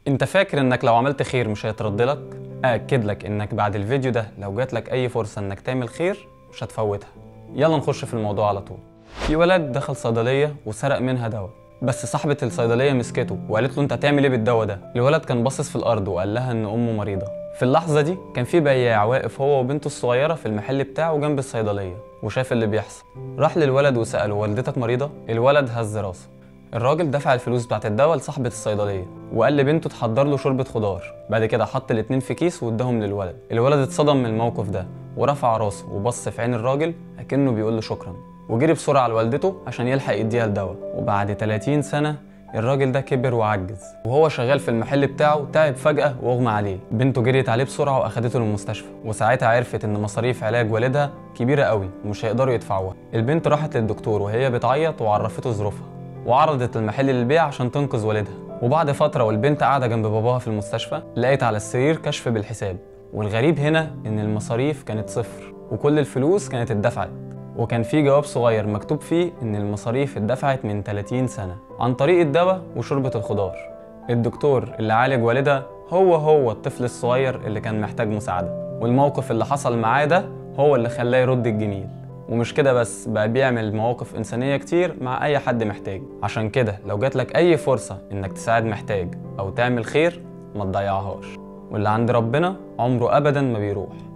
انت فاكر انك لو عملت خير مش هيترد لك ااكد لك انك بعد الفيديو ده لو جات لك اي فرصه انك تعمل خير مش هتفوتها يلا نخش في الموضوع على طول في ولد دخل صيدليه وسرق منها دواء بس صاحبة الصيدلية مسكته وقالت له انت هتعمل ايه بالدواء ده؟ الولد كان باصص في الارض وقال لها ان امه مريضة. في اللحظة دي كان في بياع واقف هو وبنته الصغيرة في المحل بتاعه جنب الصيدلية وشاف اللي بيحصل. راح للولد وسأله والدتك مريضة؟ الولد هز راسه. الراجل دفع الفلوس بتاعت الدواء لصاحبة الصيدلية وقال لبنته تحضر له شوربة خضار بعد كده حط الاتنين في كيس واداهم للولد الولد اتصدم من الموقف ده ورفع راسه وبص في عين الراجل أكنه بيقول له شكرا وجري بسرعة لوالدته عشان يلحق يديها الدواء وبعد 30 سنة الراجل ده كبر وعجز وهو شغال في المحل بتاعه تعب فجأة واغمى عليه بنته جريت عليه بسرعة وأخدته للمستشفى وساعتها عرفت إن مصاريف علاج والدها كبيرة قوي ومش هيقدروا يدفعوها البنت راحت للدكتور وهي بتعيط وعرفته ظروفها وعرضت المحل للبيع عشان تنقذ والدها وبعد فترة والبنت قاعدة جنب باباها في المستشفى لقيت على السرير كشف بالحساب والغريب هنا إن المصاريف كانت صفر وكل الفلوس كانت اتدفعت وكان في جواب صغير مكتوب فيه إن المصاريف اتدفعت من 30 سنة عن طريق الدواء وشوربة الخضار الدكتور اللي عالج والدها هو هو الطفل الصغير اللي كان محتاج مساعدة والموقف اللي حصل معاه ده هو اللي خلاه يرد الجميل ومش كده بس بقى بيعمل مواقف إنسانية كتير مع أي حد محتاج عشان كده لو جاتلك أي فرصة إنك تساعد محتاج أو تعمل خير ما تضيعهاش واللي عند ربنا عمره أبدا ما بيروح